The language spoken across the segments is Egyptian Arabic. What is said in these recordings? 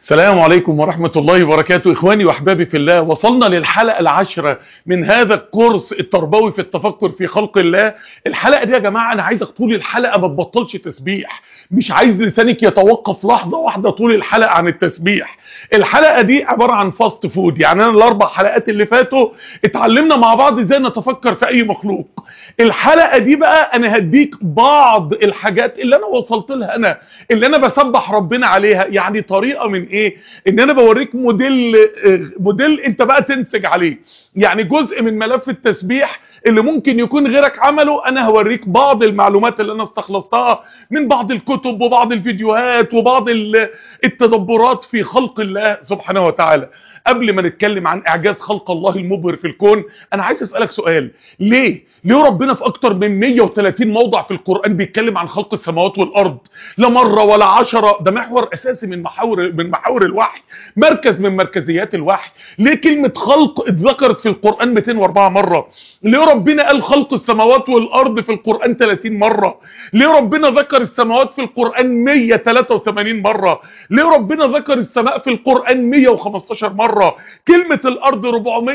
السلام عليكم ورحمة الله وبركاته إخواني وأحبابي في الله وصلنا للحلقة العاشرة من هذا الكورس التربوي في التفكر في خلق الله الحلقة دي يا جماعة أنا عايزك طول الحلقة ما تبطلش تسبيح مش عايز لسانك يتوقف لحظة واحدة طول الحلقة عن التسبيح الحلقة دي عبارة عن فاست فود يعني أنا الأربع حلقات اللي فاتوا اتعلمنا مع بعض إزاي نتفكر في أي مخلوق الحلقة دي بقى أنا هديك بعض الحاجات اللي أنا وصلت لها أنا اللي أنا بسبح ربنا عليها يعني طريقة من إيه إن أنا بوريك موديل موديل أنت بقى تنسج عليه يعني جزء من ملف التسبيح اللي ممكن يكون غيرك عمله انا هوريك بعض المعلومات اللي انا استخلصتها من بعض الكتب وبعض الفيديوهات وبعض التدبرات في خلق الله سبحانه وتعالى قبل ما نتكلم عن اعجاز خلق الله المبهر في الكون انا عايز اسالك سؤال ليه ليه ربنا في اكتر من 130 موضع في القران بيتكلم عن خلق السماوات والارض لا مره ولا عشرة ده محور اساسي من محاور من محاور الوحي مركز من مركزيات الوحي ليه كلمه خلق اتذكرت في القران 204 مره ليه ربنا قال خلق السماوات والارض في القران 30 مره ليه ربنا ذكر السماوات في القران 183 مره ليه ربنا ذكر السماء في القران 115 مره مرة كلمة الأرض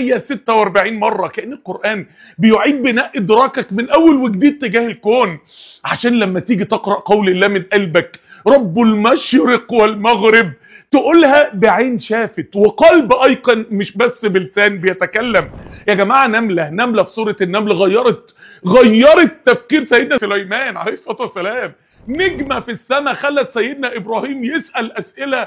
446 مرة كأن القرآن بيعيد بناء إدراكك من أول وجديد تجاه الكون عشان لما تيجي تقرأ قول الله من قلبك رب المشرق والمغرب تقولها بعين شافت وقلب أيقن مش بس بلسان بيتكلم يا جماعة نملة نملة في سورة النمل غيرت غيرت تفكير سيدنا سليمان عليه الصلاة والسلام نجمة في السماء خلت سيدنا إبراهيم يسأل أسئلة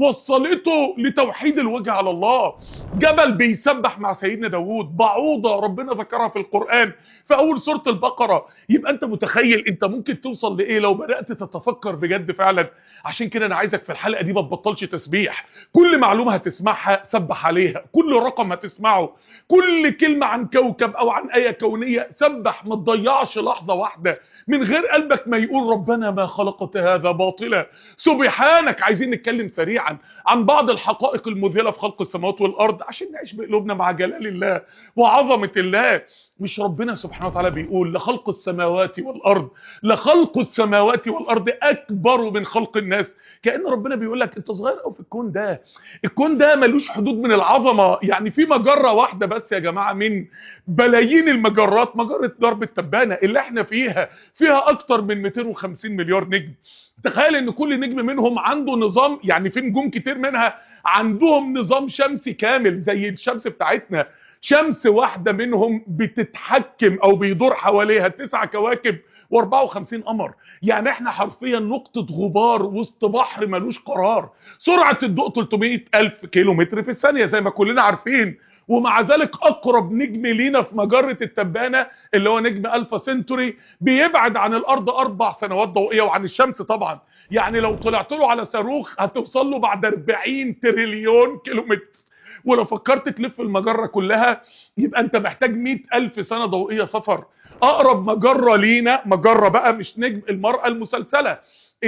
وصلته لتوحيد الوجه على الله جبل بيسبح مع سيدنا داوود بعوضة ربنا ذكرها في القرآن في أول سورة البقرة يبقى أنت متخيل أنت ممكن توصل لإيه لو بدأت تتفكر بجد فعلا عشان كده أنا عايزك في الحلقة دي ما تبطلش تسبيح كل معلومة هتسمعها سبح عليها كل رقم هتسمعه كل كلمة عن كوكب أو عن آية كونية سبح ما تضيعش لحظة واحدة من غير قلبك ما يقول ربنا ما خلقت هذا باطلا سبحانك عايزين نتكلم سريعا عن بعض الحقائق المذهله في خلق السماوات والارض عشان نعيش بقلوبنا مع جلال الله وعظمه الله مش ربنا سبحانه وتعالى بيقول لخلق السماوات والارض لخلق السماوات والارض اكبر من خلق الناس كان ربنا بيقول لك انت صغير قوي في الكون ده الكون ده ملوش حدود من العظمه يعني في مجره واحده بس يا جماعه من بلايين المجرات مجره درب التبانه اللي احنا فيها فيها اكتر من 250 مليار نجم تخيل ان كل نجم منهم عنده نظام يعني في نجوم كتير منها عندهم نظام شمسي كامل زي الشمس بتاعتنا شمس واحدة منهم بتتحكم او بيدور حواليها تسع كواكب و54 قمر يعني احنا حرفيا نقطة غبار وسط بحر ملوش قرار سرعة الضوء 300 الف كيلو متر في الثانية زي ما كلنا عارفين ومع ذلك اقرب نجم لينا في مجرة التبانة اللي هو نجم الفا سنتوري بيبعد عن الارض اربع سنوات ضوئية وعن الشمس طبعا يعني لو طلعت له على صاروخ هتوصل له بعد 40 تريليون كيلومتر ولو فكرت تلف المجرة كلها يبقى انت محتاج 100 ألف سنة ضوئية سفر اقرب مجرة لينا مجرة بقى مش نجم المرأة المسلسلة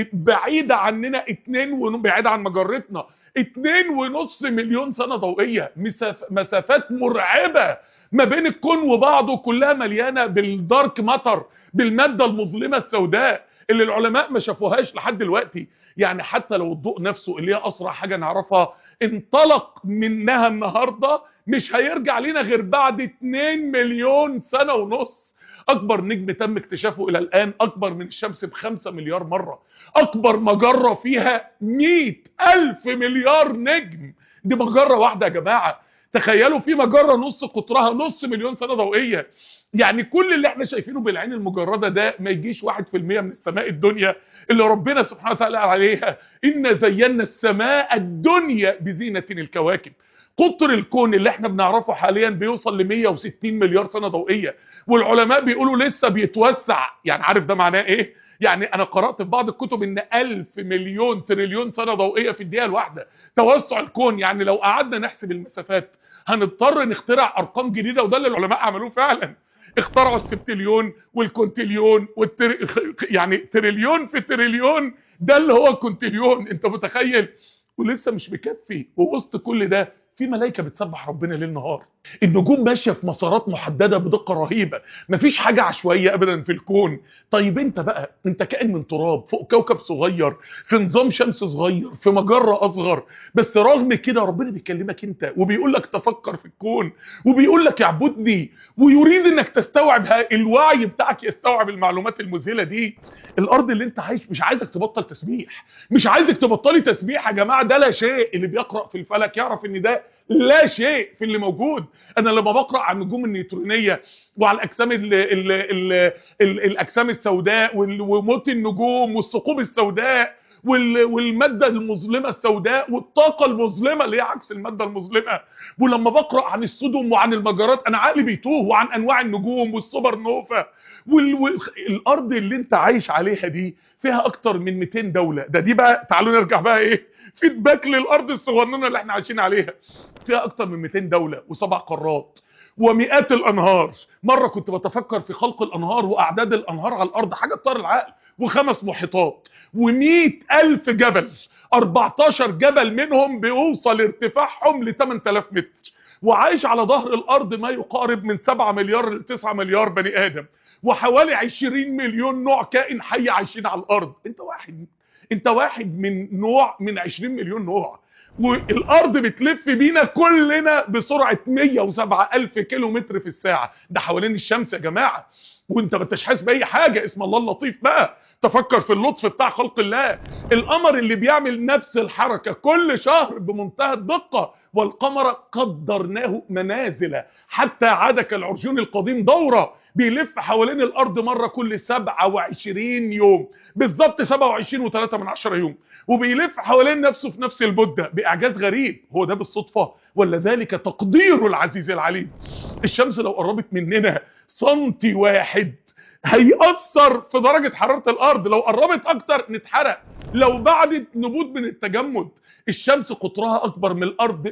بعيدة عننا اتنين ون... بعيدة عن مجرتنا اتنين ونص مليون سنة ضوئية مساف... مسافات مرعبة ما بين الكون وبعضه كلها مليانة بالدارك ماتر بالمادة المظلمة السوداء اللي العلماء ما شافوهاش لحد دلوقتي يعني حتى لو الضوء نفسه اللي هي اسرع حاجة نعرفها انطلق منها النهاردة مش هيرجع لنا غير بعد 2 مليون سنة ونص اكبر نجم تم اكتشافه الى الان اكبر من الشمس بخمسة مليار مرة اكبر مجرة فيها 100 الف مليار نجم دي مجرة واحدة يا جماعة تخيلوا في مجرة نص قطرها نص مليون سنة ضوئية يعني كل اللي احنا شايفينه بالعين المجردة ده ما يجيش واحد في المية من السماء الدنيا اللي ربنا سبحانه وتعالى عليها إن زينا السماء الدنيا بزينة الكواكب قطر الكون اللي احنا بنعرفه حاليا بيوصل ل 160 مليار سنة ضوئية والعلماء بيقولوا لسه بيتوسع يعني عارف ده معناه ايه يعني انا قرأت في بعض الكتب ان الف مليون تريليون سنة ضوئية في الدقيقة الواحدة توسع الكون يعني لو قعدنا نحسب المسافات هنضطر نخترع ارقام جديدة وده اللي العلماء عملوه فعلا اخترعوا السبتليون والكونتليون والتر... يعني تريليون في تريليون ده اللي هو الكونتليون انت متخيل ولسه مش مكفي ووسط كل ده في ملائكه بتسبح ربنا ليل نهار النجوم ماشيه في مسارات محدده بدقه رهيبه مفيش حاجه عشوائيه ابدا في الكون طيب انت بقى انت كائن من تراب فوق كوكب صغير في نظام شمس صغير في مجره اصغر بس رغم كده ربنا بيكلمك انت وبيقول لك تفكر في الكون وبيقول لك اعبدني ويريد انك تستوعب الوعي بتاعك يستوعب المعلومات المذهله دي الارض اللي انت عايش مش عايزك تبطل تسبيح مش عايزك تبطلي تسبيح يا جماعه ده لا شيء اللي بيقرا في الفلك يعرف ان ده لا شيء في اللي موجود انا لما بقرا عن النجوم النيوترونيه وعلى الاجسام ال ال ال ال الاجسام السوداء وموت النجوم والثقوب السوداء والماده المظلمه السوداء والطاقه المظلمه اللي هي عكس الماده المظلمه ولما بقرا عن السدم وعن المجرات انا عقلي بيتوه وعن انواع النجوم والسوبر نوفا والارض اللي انت عايش عليها دي فيها اكتر من 200 دوله ده دي بقى تعالوا نرجع بقى ايه فيدباك للارض الصغننه اللي احنا عايشين عليها فيها اكتر من 200 دوله وسبع قارات ومئات الانهار مره كنت بتفكر في خلق الانهار واعداد الانهار على الارض حاجه تطار العقل وخمس محيطات و100 الف جبل 14 جبل منهم بيوصل ارتفاعهم ل 8000 متر وعايش على ظهر الارض ما يقارب من 7 مليار ل 9 مليار بني ادم وحوالي 20 مليون نوع كائن حي عايشين على الارض انت واحد انت واحد من نوع من 20 مليون نوع والارض بتلف بينا كلنا بسرعه 107 الف كيلو متر في الساعه ده حوالين الشمس يا جماعه وانت ما انتش حاسس باي حاجه اسم الله اللطيف بقى تفكر في اللطف بتاع خلق الله القمر اللي بيعمل نفس الحركه كل شهر بمنتهى الدقه والقمر قدرناه منازل حتى عاد كالعرجون القديم دوره بيلف حوالين الارض مره كل 27 يوم بالظبط 27 و3 من 10 يوم وبيلف حوالين نفسه في نفس المده باعجاز غريب هو ده بالصدفه ولا ذلك تقدير العزيز العليم الشمس لو قربت مننا سنتي واحد هيأثر في درجة حرارة الأرض لو قربت أكتر نتحرق لو بعدت نموت من التجمد الشمس قطرها أكبر من الأرض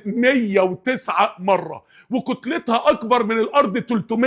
109 مرة وكتلتها أكبر من الأرض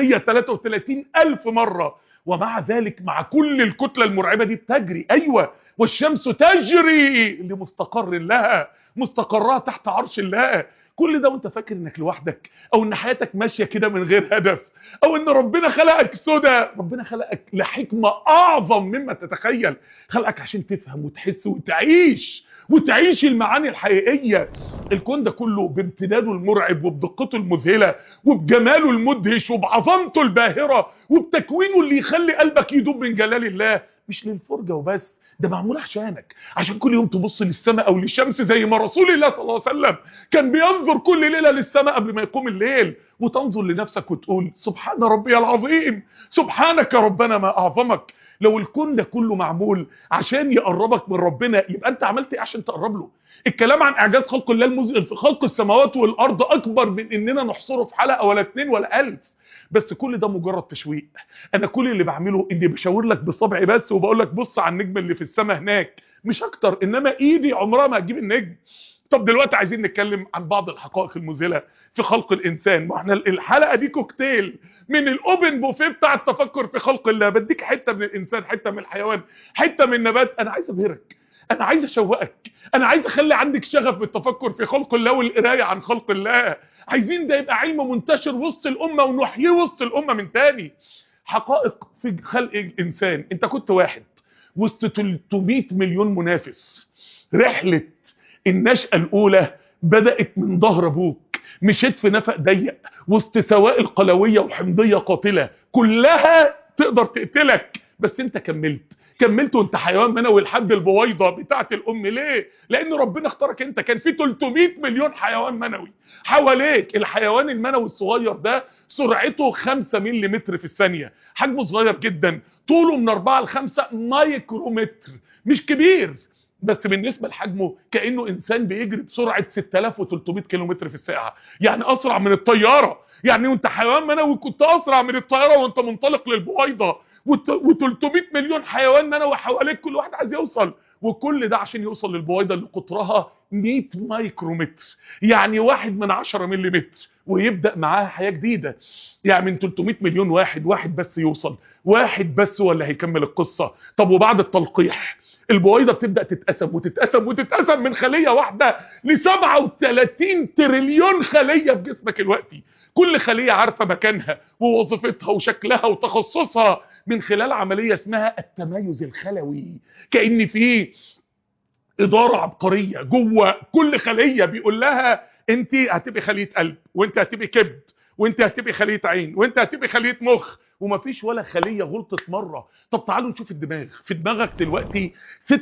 333 ألف مرة ومع ذلك مع كل الكتلة المرعبة دي بتجري أيوة والشمس تجري لمستقر لها مستقرها تحت عرش الله كل ده وانت فاكر انك لوحدك او ان حياتك ماشيه كده من غير هدف او ان ربنا خلقك سدى ربنا خلقك لحكمه اعظم مما تتخيل خلقك عشان تفهم وتحس وتعيش وتعيش المعاني الحقيقيه الكون ده كله بامتداده المرعب وبدقته المذهله وبجماله المدهش وبعظمته الباهره وبتكوينه اللي يخلي قلبك يدوب من جلال الله مش للفرجه وبس ده معمول عشانك عشان كل يوم تبص للسماء او للشمس زي ما رسول الله صلى الله عليه وسلم كان بينظر كل ليله للسماء قبل ما يقوم الليل وتنظر لنفسك وتقول سبحان ربي العظيم سبحانك ربنا ما اعظمك لو الكون ده كله معمول عشان يقربك من ربنا يبقى انت عملت ايه عشان تقرب له الكلام عن اعجاز خلق الله المذهل في خلق السماوات والارض اكبر من اننا نحصره في حلقه ولا اتنين ولا الف بس كل ده مجرد تشويق انا كل اللي بعمله اني بشاور لك بصبعي بس وبقول لك بص على النجم اللي في السماء هناك مش اكتر انما ايدي عمرها ما هتجيب النجم طب دلوقتي عايزين نتكلم عن بعض الحقائق المذهله في خلق الانسان ما احنا الحلقه دي كوكتيل من الاوبن بوفيه بتاع التفكر في خلق الله بديك حته من الانسان حته من الحيوان حته من النبات انا عايز ابهرك انا عايز اشوقك انا عايز اخلي عندك شغف بالتفكر في خلق الله والقرايه عن خلق الله عايزين ده يبقى علم منتشر وسط الامه ونحييه وسط الامه من تاني حقائق في خلق الانسان انت كنت واحد وسط 300 مليون منافس رحله النشأة الأولى بدأت من ظهر أبوك مشيت في نفق ضيق وسط سوائل قلوية وحمضية قاتلة كلها تقدر تقتلك بس انت كملت كملت وانت حيوان منوي لحد البويضه بتاعه الام ليه لان ربنا اختارك انت كان في 300 مليون حيوان منوي حواليك الحيوان المنوي الصغير ده سرعته 5 ملم في الثانيه حجمه صغير جدا طوله من 4 ل 5 مايكرومتر مش كبير بس بالنسبه لحجمه كانه انسان بيجري بسرعه 6300 كيلومتر في الساعه يعني اسرع من الطياره يعني وانت حيوان منوي كنت اسرع من الطياره وانت منطلق للبويضه و300 مليون حيوان منوي حواليك كل واحد عايز يوصل وكل ده عشان يوصل للبويضه اللي قطرها 100 مايكرومتر يعني واحد من 10 ملم ويبدأ معاها حياة جديدة يعني من 300 مليون واحد واحد بس يوصل واحد بس ولا هيكمل القصة طب وبعد التلقيح البويضة بتبدأ تتقسم وتتقسم وتتقسم من خلية واحدة ل 37 تريليون خلية في جسمك الوقتي كل خلية عارفة مكانها ووظيفتها وشكلها وتخصصها من خلال عملية اسمها التميز الخلوي كأن في إدارة عبقرية جوه كل خلية بيقول لها انت هتبقي خلية قلب وانت هتبقي كبد وانت هتبقي خلية عين وانت هتبقي خلية مخ ومفيش ولا خلية غلطت مرة طب تعالوا نشوف الدماغ في دماغك دلوقتي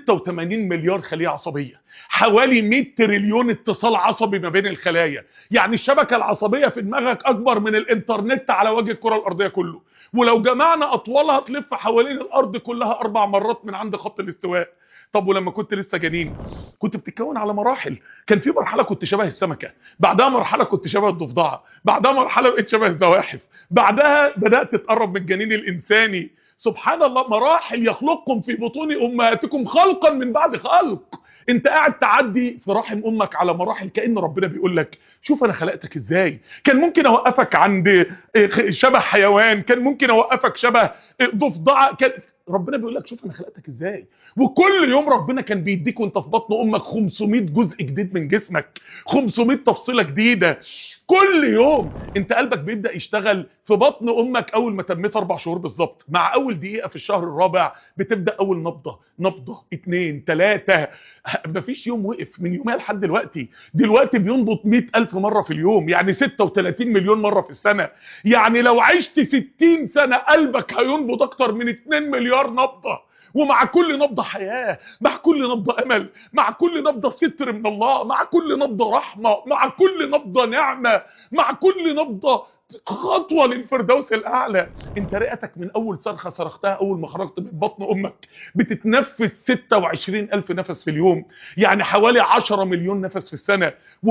86 مليار خلية عصبية حوالي 100 تريليون اتصال عصبي ما بين الخلايا يعني الشبكة العصبية في دماغك اكبر من الانترنت على وجه الكرة الارضية كله ولو جمعنا اطوالها تلف حوالين الارض كلها اربع مرات من عند خط الاستواء طب ولما كنت لسه جنين كنت بتتكون على مراحل كان في مرحله كنت شبه السمكه بعدها مرحله كنت شبه الضفدعه بعدها مرحله بقيت شبه الزواحف بعدها بدات تقرب من الجنين الانساني سبحان الله مراحل يخلقكم في بطون امهاتكم خلقا من بعد خلق انت قاعد تعدي في رحم امك على مراحل كان ربنا بيقول لك شوف انا خلقتك ازاي كان ممكن اوقفك عند شبه حيوان كان ممكن اوقفك شبه ضفدعه كان ربنا بيقول لك شوف انا خلقتك ازاي وكل يوم ربنا كان بيديك وانت في بطن امك 500 جزء جديد من جسمك 500 تفصيله جديده كل يوم انت قلبك بيبدا يشتغل في بطن امك اول ما تميت اربع شهور بالظبط مع اول دقيقه في الشهر الرابع بتبدا اول نبضه نبضه اتنين تلاته مفيش يوم وقف من يومها لحد دلوقتي دلوقتي بينبض 100000 مره في اليوم يعني 36 مليون مره في السنه يعني لو عشت 60 سنه قلبك هينبض اكتر من 2 مليار نبضه ومع كل نبضة حياة مع كل نبضة أمل مع كل نبضة ستر من الله مع كل نبضة رحمة مع كل نبضة نعمة مع كل نبضة خطوة للفردوس الأعلى انت رئتك من أول صرخة صرختها أول ما خرجت من بطن أمك بتتنفس 26 ألف نفس في اليوم يعني حوالي 10 مليون نفس في السنة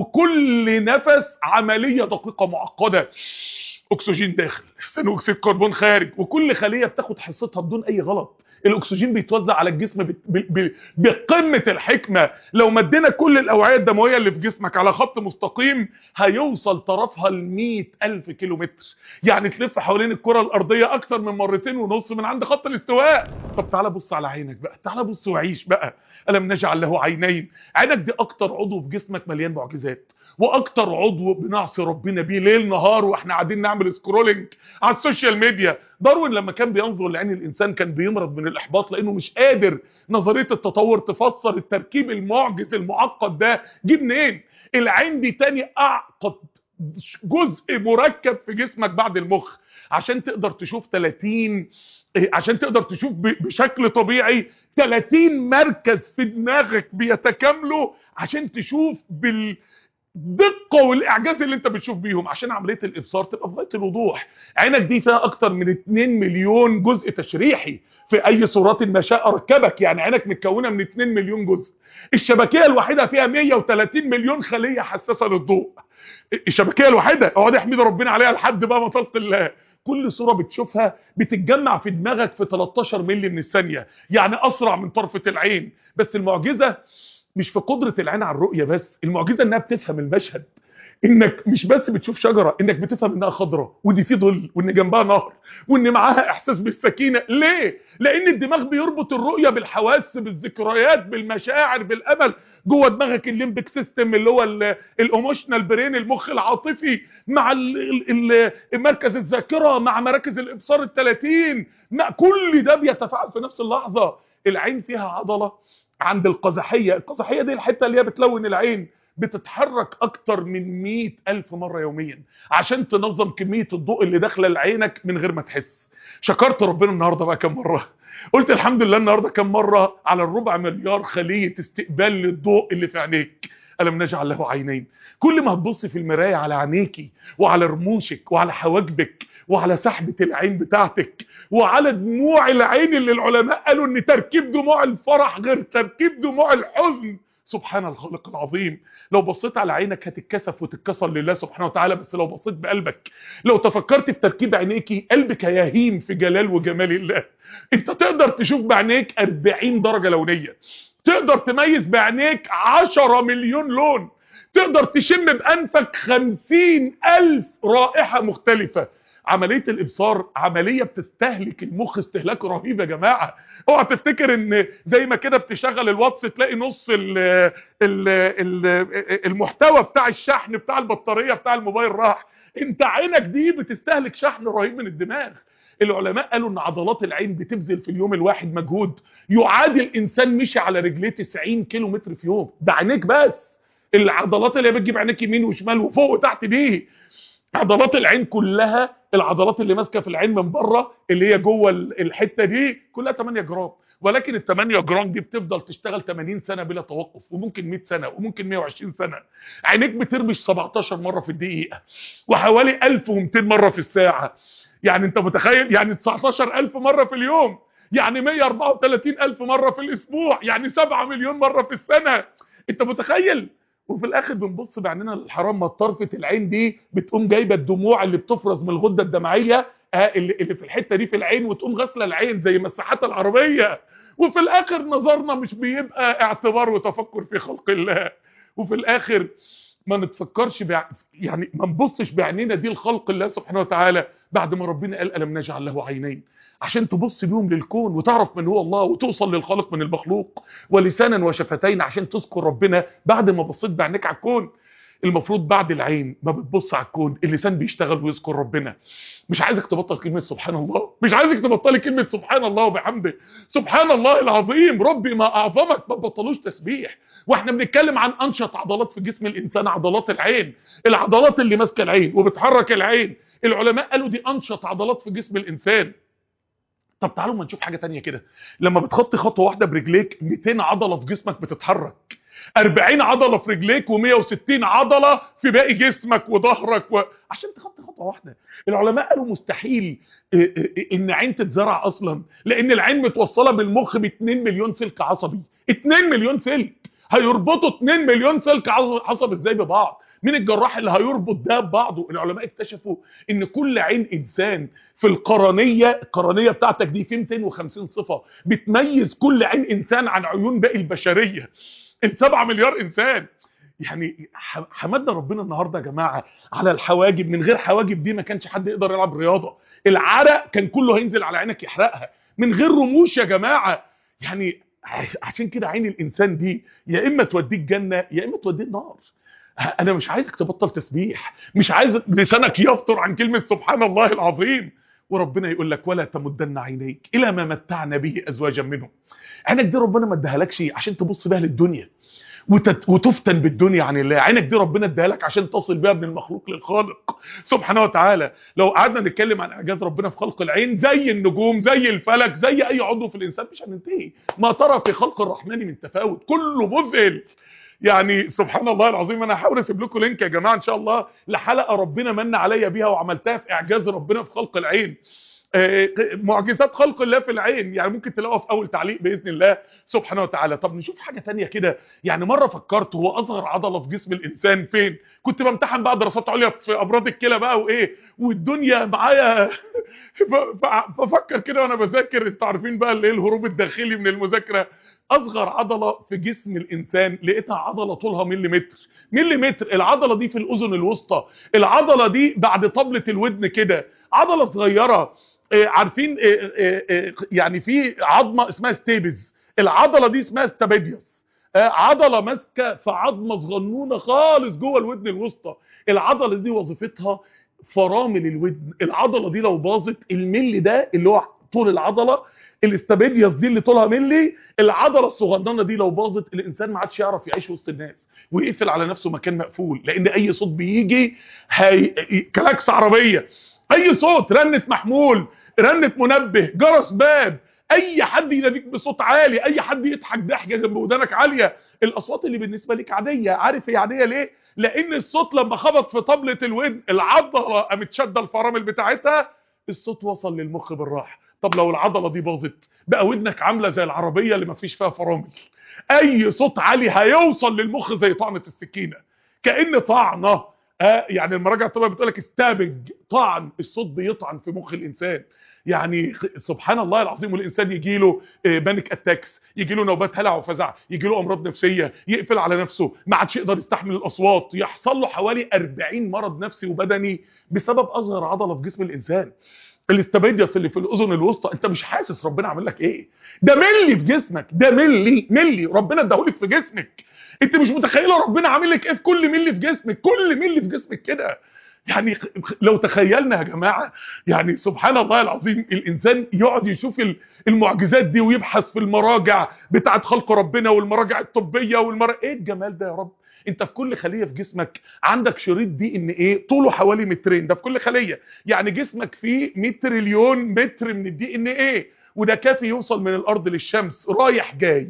وكل نفس عملية دقيقة معقدة اكسجين داخل ثاني اكسيد كربون خارج وكل خليه بتاخد حصتها بدون اي غلط الاكسجين بيتوزع على الجسم بقمه الحكمه لو مدينا كل الاوعيه الدمويه اللي في جسمك على خط مستقيم هيوصل طرفها ل ألف كيلو متر يعني تلف حوالين الكره الارضيه اكتر من مرتين ونص من عند خط الاستواء طب تعالى بص على عينك بقى تعالى بص وعيش بقى الم نجعل له عينين عينك دي اكتر عضو في جسمك مليان معجزات واكتر عضو بنعصي ربنا بيه ليل نهار واحنا قاعدين نعمل سكرولنج على السوشيال ميديا داروين لما كان بينظر لعين الانسان كان بيمرض من الاحباط لانه مش قادر نظريه التطور تفسر التركيب المعجز المعقد ده جه منين العين دي تاني اعقد جزء مركب في جسمك بعد المخ عشان تقدر تشوف 30 عشان تقدر تشوف بشكل طبيعي 30 مركز في دماغك بيتكاملوا عشان تشوف بال الدقه والاعجاز اللي انت بتشوف بيهم عشان عمليه الابصار تبقى في غايه الوضوح عينك دي فيها اكتر من 2 مليون جزء تشريحي في اي صورات ما شاء ركبك يعني عينك متكونه من 2 مليون جزء الشبكيه الواحده فيها 130 مليون خليه حساسه للضوء الشبكيه الواحده اقعد احمد ربنا عليها لحد بقى ما تلقى الله كل صوره بتشوفها بتتجمع في دماغك في 13 ملي من الثانيه يعني اسرع من طرفه العين بس المعجزه مش في قدرة العين على الرؤية بس المعجزة انها بتفهم المشهد انك مش بس بتشوف شجرة انك بتفهم انها خضرة ودي في ظل وان جنبها نهر وان معاها احساس بالسكينة ليه لان الدماغ بيربط الرؤية بالحواس بالذكريات بالمشاعر بالامل جوه دماغك الليمبك سيستم اللي هو الايموشنال برين المخ العاطفي مع ال ال مركز الذاكره مع مراكز الابصار ال30 مع كل ده بيتفاعل في نفس اللحظه العين فيها عضله عند القزحية القزحية دي الحتة اللي هي بتلون العين بتتحرك اكتر من مئة الف مرة يوميا عشان تنظم كمية الضوء اللي داخله لعينك من غير ما تحس شكرت ربنا النهاردة بقى كم مرة قلت الحمد لله النهاردة كم مرة على الربع مليار خلية استقبال للضوء اللي في عينيك ألم نجعل له عينين كل ما هتبص في المراية على عينيكي وعلى رموشك وعلى حواجبك وعلى سحبة العين بتاعتك وعلى دموع العين اللي العلماء قالوا ان تركيب دموع الفرح غير تركيب دموع الحزن سبحان الخالق العظيم لو بصيت على عينك هتتكسف وتتكسر لله سبحانه وتعالى بس لو بصيت بقلبك لو تفكرت في تركيب عينيكي قلبك هيهيم في جلال وجمال الله انت تقدر تشوف بعينيك 40 درجة لونية تقدر تميز بعينيك 10 مليون لون تقدر تشم بانفك 50 الف رائحه مختلفه عمليه الابصار عمليه بتستهلك المخ استهلاك رهيب يا جماعه اوعى تفتكر ان زي ما كده بتشغل الواتس تلاقي نص ال ال ال المحتوى بتاع الشحن بتاع البطاريه بتاع الموبايل راح انت عينك دي بتستهلك شحن رهيب من الدماغ العلماء قالوا ان عضلات العين بتبذل في اليوم الواحد مجهود يعادل انسان مشي على رجليه 90 كيلو متر في يوم ده عينيك بس العضلات اللي بتجيب عينيك يمين وشمال وفوق وتحت دي عضلات العين كلها العضلات اللي ماسكه في العين من بره اللي هي جوه الحته دي كلها 8 جرام ولكن ال 8 جرام دي بتفضل تشتغل 80 سنه بلا توقف وممكن 100 سنه وممكن 120 سنه عينيك بترمش 17 مره في الدقيقه وحوالي 1200 مره في الساعه يعني انت متخيل يعني 19000 مره في اليوم يعني 134000 مره في الاسبوع يعني 7 مليون مره في السنه انت متخيل وفي الاخر بنبص بعيننا للحرام ما طرفه العين دي بتقوم جايبه الدموع اللي بتفرز من الغده الدمعيه آه اللي, اللي في الحته دي في العين وتقوم غاسله العين زي مساحات العربيه وفي الاخر نظرنا مش بيبقى اعتبار وتفكر في خلق الله وفي الاخر ما نتفكرش بع... يعني ما نبصش بعينينا دي لخلق الله سبحانه وتعالى بعد ما ربنا قال الم نجعل له عينين عشان تبص بيهم للكون وتعرف من هو الله وتوصل للخالق من المخلوق ولسانا وشفتين عشان تذكر ربنا بعد ما بصيت بعينيك على الكون المفروض بعد العين ما بتبص على الكون اللسان بيشتغل ويذكر ربنا مش عايزك تبطل كلمه سبحان الله مش عايزك تبطلي كلمه سبحان الله وبحمده سبحان الله العظيم ربي ما اعظمك ما تبطلوش تسبيح واحنا بنتكلم عن انشط عضلات في جسم الانسان عضلات العين العضلات اللي ماسكه العين وبتحرك العين العلماء قالوا دي انشط عضلات في جسم الانسان طب تعالوا ما نشوف حاجه تانية كده لما بتخطي خطوه واحده برجليك 200 عضله في جسمك بتتحرك 40 عضله في رجليك و160 عضله في باقي جسمك وظهرك و... عشان تخطي خطوه واحده العلماء قالوا مستحيل ان عين تتزرع اصلا لان العين متوصله بالمخ ب 2 مليون سلك عصبي 2 مليون سلك هيربطوا 2 مليون سلك عصب ازاي ببعض مين الجراح اللي هيربط ده ببعضه العلماء اكتشفوا ان كل عين انسان في القرنيه القرنيه بتاعتك دي في 250 صفه بتميز كل عين انسان عن عيون باقي البشريه السبعة مليار انسان يعني حمدنا ربنا النهارده يا جماعه على الحواجب من غير حواجب دي ما كانش حد يقدر يلعب رياضه العرق كان كله هينزل على عينك يحرقها من غير رموش يا جماعه يعني عشان كده عين الانسان دي يا اما توديك جنه يا اما توديه النار انا مش عايزك تبطل تسبيح مش عايز لسانك يفطر عن كلمه سبحان الله العظيم وربنا يقول لك ولا تمدن عينيك الى ما متعنا به ازواجا منهم عينك دي ربنا ما اداهالكش عشان تبص بيها للدنيا وتت... وتفتن بالدنيا عن الله عينك دي ربنا اداها لك عشان تصل بيها من المخلوق للخالق سبحانه وتعالى لو قعدنا نتكلم عن اعجاز ربنا في خلق العين زي النجوم زي الفلك زي اي عضو في الانسان مش هننتهي ما ترى في خلق الرحمن من تفاوت كله مذهل يعني سبحان الله العظيم انا هحاول اسيب لكم لينك يا جماعه ان شاء الله لحلقه ربنا من عليا بيها وعملتها في اعجاز ربنا في خلق العين معجزات خلق الله في العين يعني ممكن تلاقوها في اول تعليق باذن الله سبحانه وتعالى طب نشوف حاجه تانية كده يعني مره فكرت هو اصغر عضله في جسم الانسان فين كنت بمتحن بقى دراسات عليا في امراض الكلى بقى وايه والدنيا معايا بفكر كده وانا بذاكر انتوا عارفين بقى الايه الهروب الداخلي من المذاكره اصغر عضله في جسم الانسان لقيتها عضله طولها مليمتر مليمتر العضله دي في الاذن الوسطى العضله دي بعد طبله الودن كده عضله صغيره عارفين يعني في عظمه اسمها ستيبز العضله دي اسمها ستابيديوس عضله ماسكه في عظمه صغنونه خالص جوه الودن الوسطى العضله دي وظيفتها فرامل الودن العضله دي لو باظت الملي ده اللي هو طول العضله الاستابيديوس دي اللي طولها ملي العضله الصغننه دي لو باظت الانسان ما عادش يعرف يعيش وسط الناس ويقفل على نفسه مكان مقفول لان اي صوت بيجي هي... كلاكس عربيه اي صوت رنه محمول رنه منبه جرس باب اي حد يناديك بصوت عالي اي حد يضحك ضحكه جنب ودانك عاليه الاصوات اللي بالنسبه لك عاديه عارف هي عاديه ليه لان الصوت لما خبط في طبله الودن العضله قامت شاده الفرامل بتاعتها الصوت وصل للمخ بالراحه طب لو العضله دي باظت بقى ودنك عامله زي العربيه اللي ما فيش فيها فرامل اي صوت عالي هيوصل للمخ زي طعنه السكينه كان طعنه آه يعني المراجعه الطبيه بتقول لك استابج طعن الصوت بيطعن في مخ الانسان يعني سبحان الله العظيم والانسان يجي له بانيك اتاكس يجي له نوبات هلع وفزع يجي له امراض نفسيه يقفل على نفسه ما عادش يقدر يستحمل الاصوات يحصل له حوالي 40 مرض نفسي وبدني بسبب اصغر عضله في جسم الانسان الاستابيديوس اللي في الاذن الوسطى انت مش حاسس ربنا عامل لك ايه ده ملي في جسمك ده ملي ملي ربنا اداهولك في جسمك انت مش متخيله ربنا عامل لك ايه في كل ملي في جسمك كل ملي في جسمك كده يعني لو تخيلنا يا جماعه يعني سبحان الله العظيم الانسان يقعد يشوف المعجزات دي ويبحث في المراجع بتاعه خلق ربنا والمراجع الطبيه والمر ايه الجمال ده يا رب انت في كل خليه في جسمك عندك شريط دي ان ايه طوله حوالي مترين ده في كل خليه يعني جسمك فيه 100 تريليون متر من الدي ان ايه وده كافي يوصل من الارض للشمس رايح جاي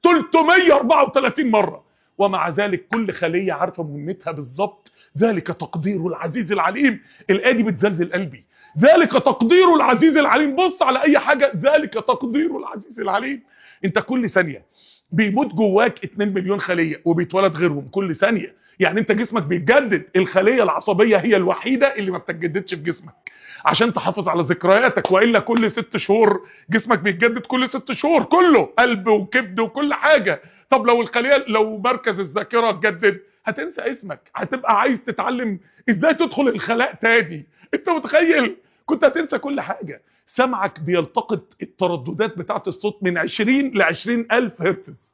334 مره ومع ذلك كل خليه عارفه مهمتها بالظبط ذلك تقدير العزيز العليم الايه دي بتزلزل قلبي ذلك تقدير العزيز العليم بص على اي حاجه ذلك تقدير العزيز العليم انت كل ثانيه بيموت جواك 2 مليون خليه وبيتولد غيرهم كل ثانيه يعني انت جسمك بيتجدد الخليه العصبيه هي الوحيده اللي ما بتتجددش في جسمك عشان تحافظ على ذكرياتك والا كل ست شهور جسمك بيتجدد كل ست شهور كله قلب وكبد وكل حاجه طب لو الخليه لو مركز الذاكره اتجدد هتنسى اسمك هتبقى عايز تتعلم ازاي تدخل الخلاء تاني انت متخيل كنت هتنسى كل حاجه سمعك بيلتقط الترددات بتاعه الصوت من 20 ل 20 الف هرتز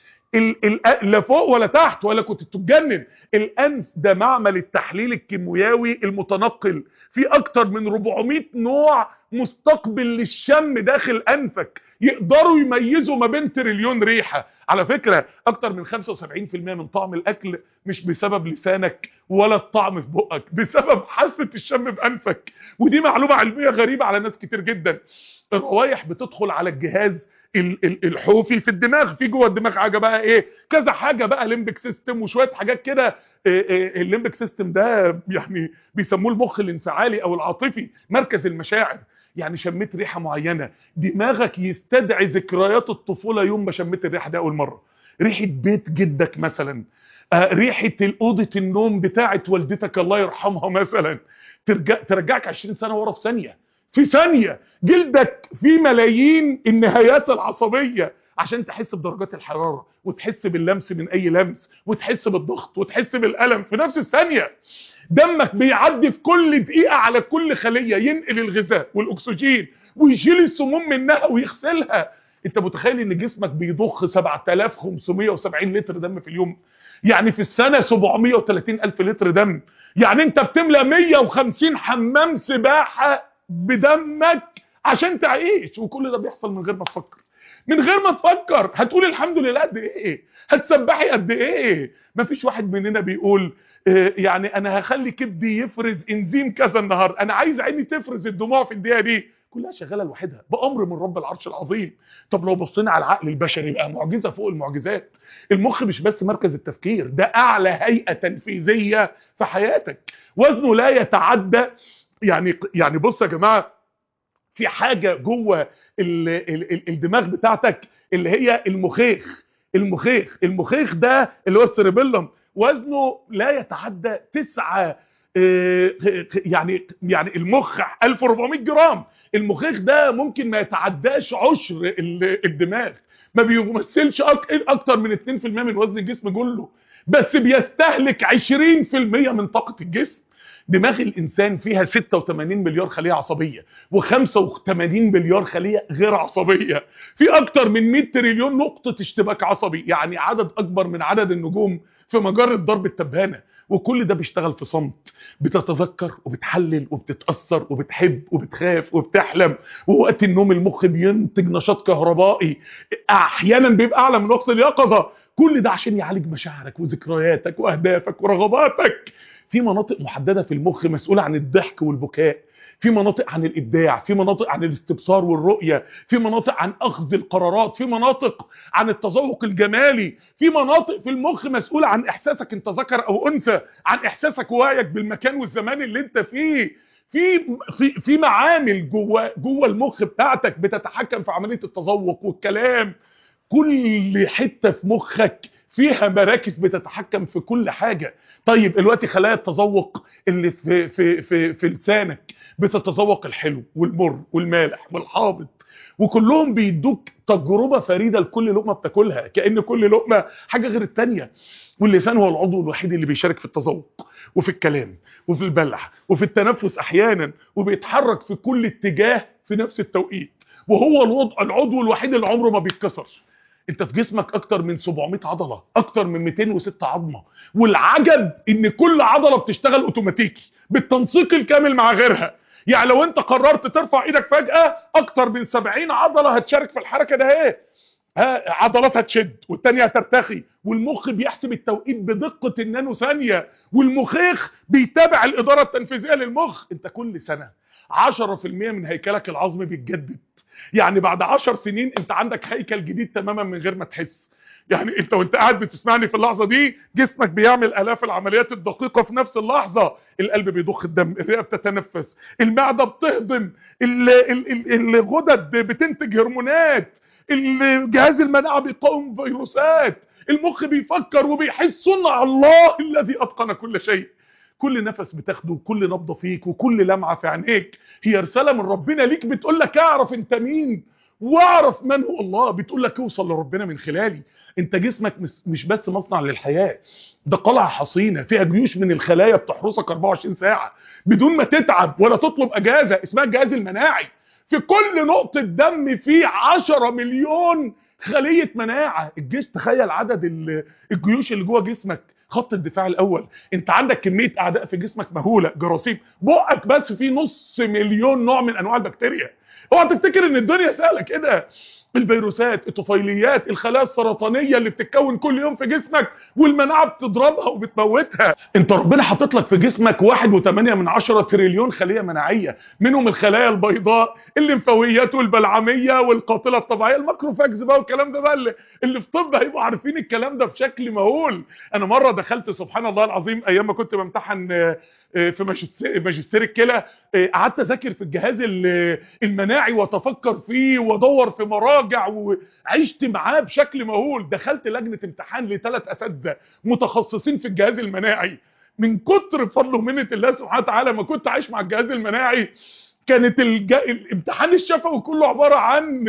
ال ال لا فوق ولا تحت ولا كنت تتجنن الانف ده معمل التحليل الكيميائي المتنقل في اكتر من 400 نوع مستقبل للشم داخل انفك يقدروا يميزوا ما بين تريليون ريحه على فكره اكتر من 75% من طعم الاكل مش بسبب لسانك ولا الطعم في بقك بسبب حاسه الشم بانفك ودي معلومه علميه غريبه على ناس كتير جدا الروايح بتدخل على الجهاز الحوفي في الدماغ في جوه الدماغ حاجه بقى ايه كذا حاجه بقى ليمبك سيستم وشويه حاجات كده الليمبك سيستم ده يعني بيسموه المخ الانفعالي او العاطفي مركز المشاعر يعني شميت ريحه معينه دماغك يستدعي ذكريات الطفوله يوم ما شميت الريحه دي اول مره ريحه بيت جدك مثلا آه ريحه اوضه النوم بتاعه والدتك الله يرحمها مثلا ترجع ترجعك 20 سنه ورا في ثانيه في ثانيه جلدك في ملايين النهايات العصبيه عشان تحس بدرجات الحراره وتحس باللمس من اي لمس وتحس بالضغط وتحس بالالم في نفس الثانيه دمك بيعدي في كل دقيقه على كل خليه ينقل الغذاء والاكسجين ويشيل السموم منها ويغسلها انت متخيل ان جسمك بيضخ 7570 لتر دم في اليوم يعني في السنه 730 الف لتر دم يعني انت بتملى 150 حمام سباحه بدمك عشان تعيش وكل ده بيحصل من غير ما تفكر من غير ما تفكر هتقول الحمد لله قد ايه هتسبحي قد ايه مفيش واحد مننا بيقول اه يعني انا هخلي كبدي يفرز انزيم كذا النهارده انا عايز عيني تفرز الدموع في الدقيقه دي كلها شغاله لوحدها بامر من رب العرش العظيم طب لو بصينا على العقل البشري بقى معجزه فوق المعجزات المخ مش بس مركز التفكير ده اعلى هيئه تنفيذيه في حياتك وزنه لا يتعدى يعني يعني بص يا جماعه في حاجه جوه ال ال ال الدماغ بتاعتك اللي هي المخيخ المخيخ المخيخ ده اللي هو السيربيلم وزنه لا يتعدى 9 يعني يعني المخ 1400 جرام المخيخ ده ممكن ما يتعداش عشر الدماغ ما بيمثلش اكتر من 2% من وزن الجسم كله بس بيستهلك 20% من طاقه الجسم دماغ الانسان فيها 86 مليار خليه عصبيه و85 مليار خليه غير عصبيه في اكتر من 100 تريليون نقطه اشتباك عصبي يعني عدد اكبر من عدد النجوم في مجره درب التبانه وكل ده بيشتغل في صمت بتتذكر وبتحلل وبتتاثر وبتحب وبتخاف وبتحلم ووقت النوم المخ بينتج نشاط كهربائي احيانا بيبقى اعلى من وقت اليقظه كل ده عشان يعالج مشاعرك وذكرياتك واهدافك ورغباتك في مناطق محددة في المخ مسؤولة عن الضحك والبكاء في مناطق عن الإبداع في مناطق عن الاستبصار والرؤية في مناطق عن أخذ القرارات في مناطق عن التذوق الجمالي في مناطق في المخ مسؤولة عن إحساسك أنت ذكر أو أنثى عن إحساسك ووعيك بالمكان والزمان اللي أنت فيه في في في معامل جوه جوه المخ بتاعتك بتتحكم في عمليه التذوق والكلام كل حته في مخك فيها مراكز بتتحكم في كل حاجة طيب دلوقتي خلايا التذوق اللي في في في في لسانك بتتذوق الحلو والمر والمالح والحامض وكلهم بيدوك تجربة فريدة لكل لقمة بتاكلها كأن كل لقمة حاجة غير التانية واللسان هو العضو الوحيد اللي بيشارك في التذوق وفي الكلام وفي البلع وفي التنفس احيانا وبيتحرك في كل اتجاه في نفس التوقيت وهو الوضع العضو الوحيد اللي عمره ما بيتكسر انت في جسمك اكتر من 700 عضلة اكتر من 206 عظمة والعجب ان كل عضلة بتشتغل اوتوماتيكي بالتنسيق الكامل مع غيرها يعني لو انت قررت ترفع ايدك فجأة اكتر من 70 عضلة هتشارك في الحركة ده ايه ها عضلات هتشد والتانية هترتخي والمخ بيحسب التوقيت بدقة النانو ثانية والمخيخ بيتابع الإدارة التنفيذية للمخ انت كل سنة 10% من هيكلك العظمي بيتجدد يعني بعد 10 سنين انت عندك هيكل جديد تماما من غير ما تحس يعني انت وانت قاعد بتسمعني في اللحظة دي جسمك بيعمل الاف العمليات الدقيقة في نفس اللحظة القلب بيضخ الدم الرئة بتتنفس المعدة بتهضم الغدد بتنتج هرمونات الجهاز المناعة بيقاوم فيروسات المخ بيفكر وبيحس صنع الله الذي اتقن كل شيء كل نفس بتاخده وكل نبضه فيك وكل لمعه في عينيك هي رساله من ربنا ليك بتقول لك اعرف انت مين واعرف من هو الله بتقول لك اوصل لربنا من خلالي انت جسمك مش بس مصنع للحياه ده قلعه حصينه فيها جيوش من الخلايا بتحرسك 24 ساعه بدون ما تتعب ولا تطلب اجازه اسمها الجهاز المناعي في كل نقطة دم في 10 مليون خلية مناعة الجيش تخيل عدد الجيوش اللي جوه جسمك خط الدفاع الاول انت عندك كمية اعداء في جسمك مهولة جراثيم بقك بس فيه نص مليون نوع من انواع البكتيريا اوعى تفتكر ان الدنيا سهلة كده الفيروسات الطفيليات الخلايا السرطانيه اللي بتتكون كل يوم في جسمك والمناعه بتضربها وبتموتها انت ربنا حاطط لك في جسمك 1.8 من 10 تريليون خليه مناعيه منهم الخلايا البيضاء الليمفاويات والبلعميه والقاتله الطبيعيه الماكروفاجز بقى والكلام ده بقى اللي, اللي في طب هيبقوا عارفين الكلام ده بشكل مهول انا مره دخلت سبحان الله العظيم ايام ما كنت بمتحن في ماجستير ماجستير الكلى قعدت اذاكر في الجهاز المناعي واتفكر فيه وادور في مراجع وعشت معاه بشكل مهول دخلت لجنه امتحان لثلاث اساتذه متخصصين في الجهاز المناعي من كتر فضل ومنه الله سبحانه وتعالى ما كنت عايش مع الجهاز المناعي كانت الج... الامتحان الشفوي كله عبارة عن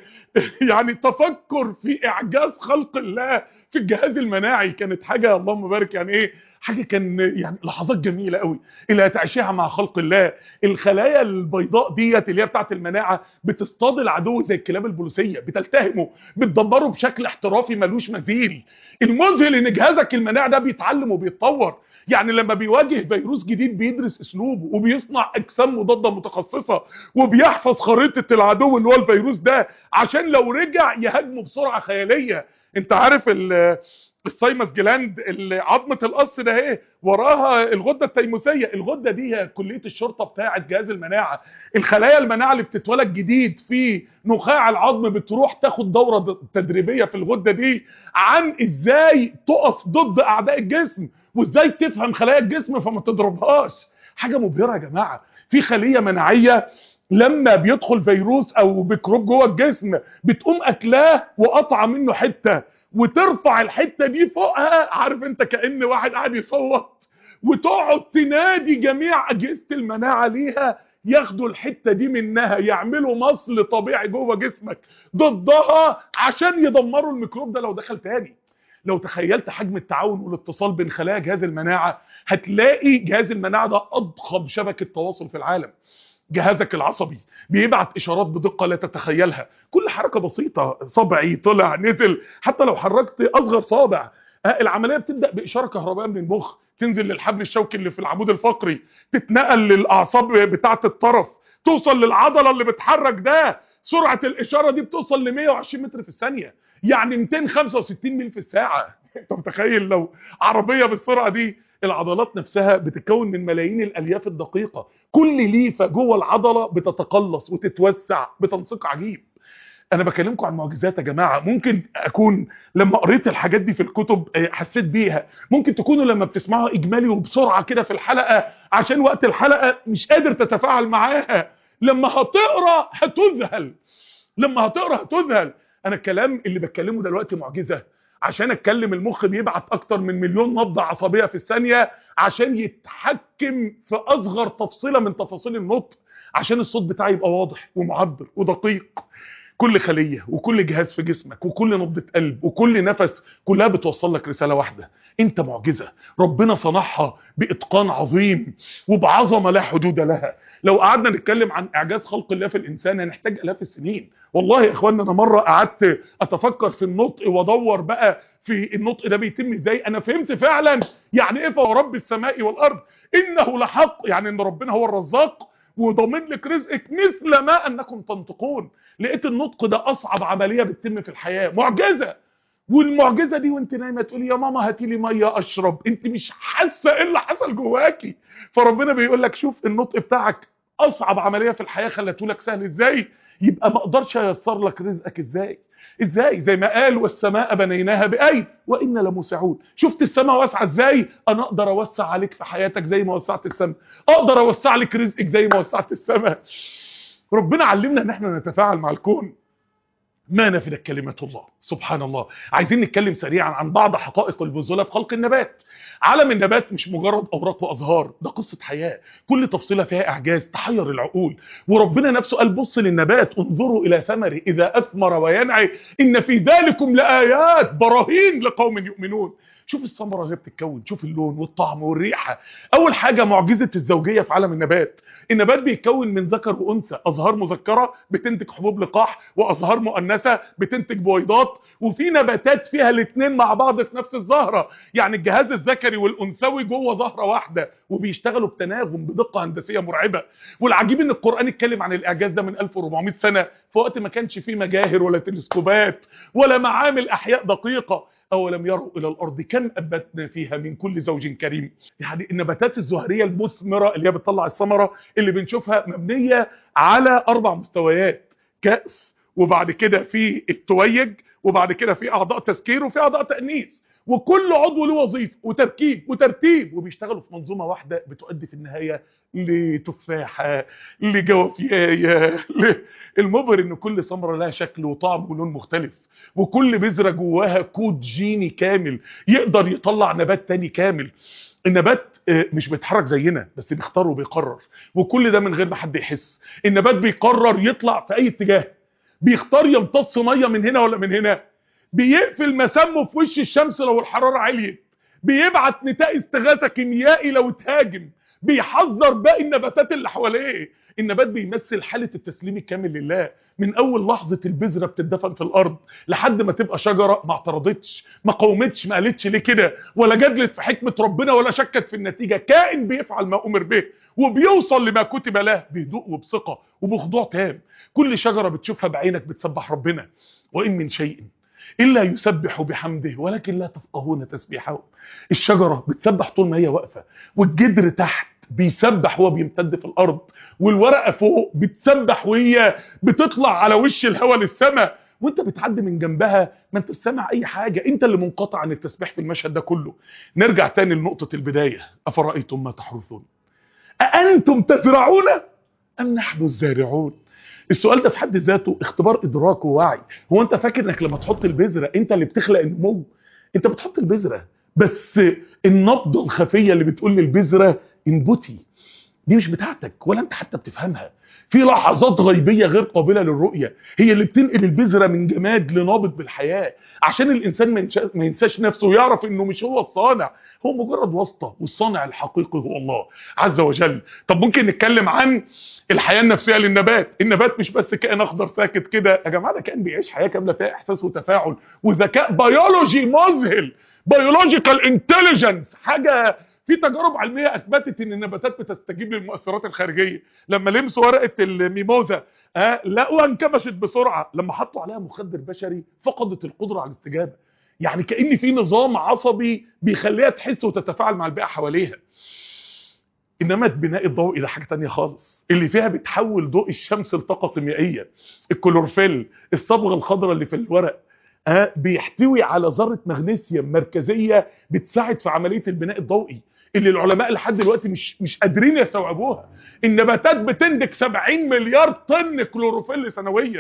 يعني تفكر في اعجاز خلق الله في الجهاز المناعي كانت حاجة اللهم بارك يعني ايه حاجة كان يعني لحظات جميلة قوي اللي هتعيشها مع خلق الله الخلايا البيضاء ديت اللي هي بتاعت المناعة بتصطاد العدو زي الكلاب البوليسية بتلتهمه بتدمره بشكل احترافي ملوش مثيل المذهل ان جهازك المناعي ده بيتعلم وبيتطور يعني لما بيواجه فيروس جديد بيدرس اسلوبه وبيصنع اجسام مضاده متخصصه وبيحفظ خريطه العدو اللي هو الفيروس ده عشان لو رجع يهاجمه بسرعه خياليه انت عارف السايمس جلاند عظمه القص ده ايه وراها الغده التيموسيه الغده دي هي كليه الشرطه بتاعه جهاز المناعه الخلايا المناعه اللي بتتولد جديد في نخاع العظم بتروح تاخد دوره تدريبيه في الغده دي عن ازاي تقف ضد اعداء الجسم وازاي تفهم خلايا الجسم فما تضربهاش حاجه مبهره يا جماعه في خليه مناعيه لما بيدخل فيروس او ميكروب جوه الجسم بتقوم اكلاه وقطع منه حته وترفع الحته دي فوقها عارف انت كان واحد قاعد يصوت وتقعد تنادي جميع اجهزه المناعه ليها ياخدوا الحته دي منها يعملوا مصل طبيعي جوه جسمك ضدها عشان يدمروا الميكروب ده لو دخل تاني لو تخيلت حجم التعاون والاتصال بين خلايا جهاز المناعه هتلاقي جهاز المناعه ده اضخم شبكه تواصل في العالم جهازك العصبي بيبعت اشارات بدقه لا تتخيلها كل حركه بسيطه صبعي طلع نزل حتى لو حركت اصغر صابع العمليه بتبدا باشاره كهربائيه من المخ تنزل للحبل الشوكي اللي في العمود الفقري تتنقل للاعصاب بتاعه الطرف توصل للعضله اللي بتحرك ده سرعه الاشاره دي بتوصل ل 120 متر في الثانيه يعني 265 ميل في الساعه انت متخيل لو عربيه بالسرعه دي العضلات نفسها بتتكون من ملايين الالياف الدقيقه كل ليفه جوه العضله بتتقلص وتتوسع بتنسيق عجيب انا بكلمكم عن معجزات يا جماعه ممكن اكون لما قريت الحاجات دي في الكتب حسيت بيها ممكن تكونوا لما بتسمعوها اجمالي وبسرعه كده في الحلقه عشان وقت الحلقه مش قادر تتفاعل معاها لما هتقرا هتذهل لما هتقرا هتذهل انا الكلام اللي بتكلمه دلوقتي معجزه عشان اتكلم المخ بيبعت اكتر من مليون نبضه عصبيه في الثانيه عشان يتحكم في اصغر تفصيله من تفاصيل النطق عشان الصوت بتاعي يبقى واضح ومعبر ودقيق كل خلية وكل جهاز في جسمك وكل نبضة قلب وكل نفس كلها بتوصل لك رسالة واحدة انت معجزة ربنا صنعها بإتقان عظيم وبعظمة لا حدود لها لو قعدنا نتكلم عن إعجاز خلق الله في الإنسان هنحتاج آلاف السنين والله يا إخواننا أنا مرة قعدت أتفكر في النطق وأدور بقى في النطق ده بيتم ازاي انا فهمت فعلا يعني ايه فرب السماء والارض انه لحق يعني ان ربنا هو الرزاق وضامن لك رزقك مثل ما انكم تنطقون لقيت النطق ده اصعب عمليه بتتم في الحياه معجزه والمعجزه دي وانت نايمه تقولي يا ماما هاتي لي ميه اشرب انت مش حاسه ايه اللي حصل جواكي فربنا بيقول لك شوف النطق بتاعك اصعب عمليه في الحياه خلته لك سهل ازاي يبقى ما اقدرش ايسر لك رزقك ازاي ازاي زي ما قال والسماء بنيناها بايد وانا لموسعون شفت السماء واسعه ازاي انا اقدر اوسع عليك في حياتك زي ما وسعت السماء اقدر اوسع لك رزقك زي ما وسعت السماء ربنا علمنا ان احنا نتفاعل مع الكون ما نفدت كلمة الله سبحان الله عايزين نتكلم سريعا عن بعض حقائق البذولة في خلق النبات عالم النبات مش مجرد أوراق وأزهار ده قصة حياة كل تفصيلة فيها إعجاز تحير العقول وربنا نفسه قال بص للنبات انظروا إلى ثمره إذا أثمر وينعي إن في ذلكم لآيات براهين لقوم يؤمنون شوف الثمره وهي بتتكون شوف اللون والطعم والريحه اول حاجه معجزه الزوجيه في عالم النبات النبات بيتكون من ذكر وانثى ازهار مذكره بتنتج حبوب لقاح وازهار مؤنثه بتنتج بويضات وفي نباتات فيها الاثنين مع بعض في نفس الزهره يعني الجهاز الذكري والانثوي جوه زهره واحده وبيشتغلوا بتناغم بدقه هندسيه مرعبه والعجيب ان القران اتكلم عن الاعجاز ده من 1400 سنه في وقت ما كانش فيه مجاهر ولا تلسكوبات ولا معامل احياء دقيقه أولم يروا إلى الأرض كم أنبتنا فيها من كل زوج كريم يعني النباتات الزهرية المثمرة اللي هي بتطلع الثمرة اللي بنشوفها مبنية على أربع مستويات كأس وبعد كده في التويج وبعد كده في أعضاء تسكير وفي أعضاء تأنيث وكل عضو له وظيفه وتركيب وترتيب وبيشتغلوا في منظومه واحده بتؤدي في النهايه لتفاحه لجوافيايه المبهر ان كل ثمره لها شكل وطعم ولون مختلف وكل بذره جواها كود جيني كامل يقدر يطلع نبات تاني كامل النبات مش بيتحرك زينا بس بيختار وبيقرر وكل ده من غير ما حد يحس النبات بيقرر يطلع في اي اتجاه بيختار يمتص ميه من هنا ولا من هنا بيقفل مسامه في وش الشمس لو الحرارة عليت بيبعت نتاء استغاثة كيميائي لو اتهاجم بيحذر باقي النباتات اللي حواليه النبات بيمثل حالة التسليم الكامل لله من اول لحظة البذرة بتدفن في الارض لحد ما تبقى شجرة ما اعترضتش ما قاومتش ما قالتش ليه كده ولا جدلت في حكمة ربنا ولا شكت في النتيجة كائن بيفعل ما امر به وبيوصل لما كتب له بهدوء وبثقة وبخضوع تام كل شجرة بتشوفها بعينك بتسبح ربنا وان من شيء إلا يسبح بحمده ولكن لا تفقهون تسبيحه الشجرة بتسبح طول ما هي واقفة والجدر تحت بيسبح وهو بيمتد في الأرض والورقة فوق بتسبح وهي بتطلع على وش الهواء للسماء وانت بتعدي من جنبها ما انت سامع اي حاجة انت اللي منقطع عن التسبيح في المشهد ده كله نرجع تاني لنقطة البداية أفرأيتم ما تحرثون أأنتم تزرعون أم نحن الزارعون السؤال ده في حد ذاته اختبار ادراك ووعي هو انت فاكر انك لما تحط البذره انت اللي بتخلق النمو انت بتحط البذره بس النبضه الخفيه اللي بتقول للبذره انبتي دي مش بتاعتك ولا انت حتى بتفهمها في لحظات غيبيه غير قابله للرؤيه هي اللي بتنقل البذره من جماد لنابض بالحياه عشان الانسان ما ينساش نفسه ويعرف انه مش هو الصانع هو مجرد واسطه والصانع الحقيقي هو الله عز وجل طب ممكن نتكلم عن الحياه النفسيه للنبات النبات مش بس كائن اخضر ساكت كده يا جماعه ده كائن بيعيش حياه كامله فيها احساس وتفاعل وذكاء بيولوجي مذهل بيولوجيكال انتليجنس حاجه في تجارب علميه اثبتت ان النباتات بتستجيب للمؤثرات الخارجيه لما لمسوا ورقه الميموزا ها لقوها انكمشت بسرعه لما حطوا عليها مخدر بشري فقدت القدره على الاستجابه يعني كان في نظام عصبي بيخليها تحس وتتفاعل مع البيئه حواليها انما البناء الضوئي ده حاجه تانية خالص اللي فيها بتحول ضوء الشمس لطاقه كيميائيه الكلوروفيل الصبغه الخضراء اللي في الورق آه بيحتوي على ذره مغنيسيوم مركزيه بتساعد في عمليه البناء الضوئي اللي العلماء لحد دلوقتي مش مش قادرين يستوعبوها النباتات بتنتج 70 مليار طن كلوروفيل سنويا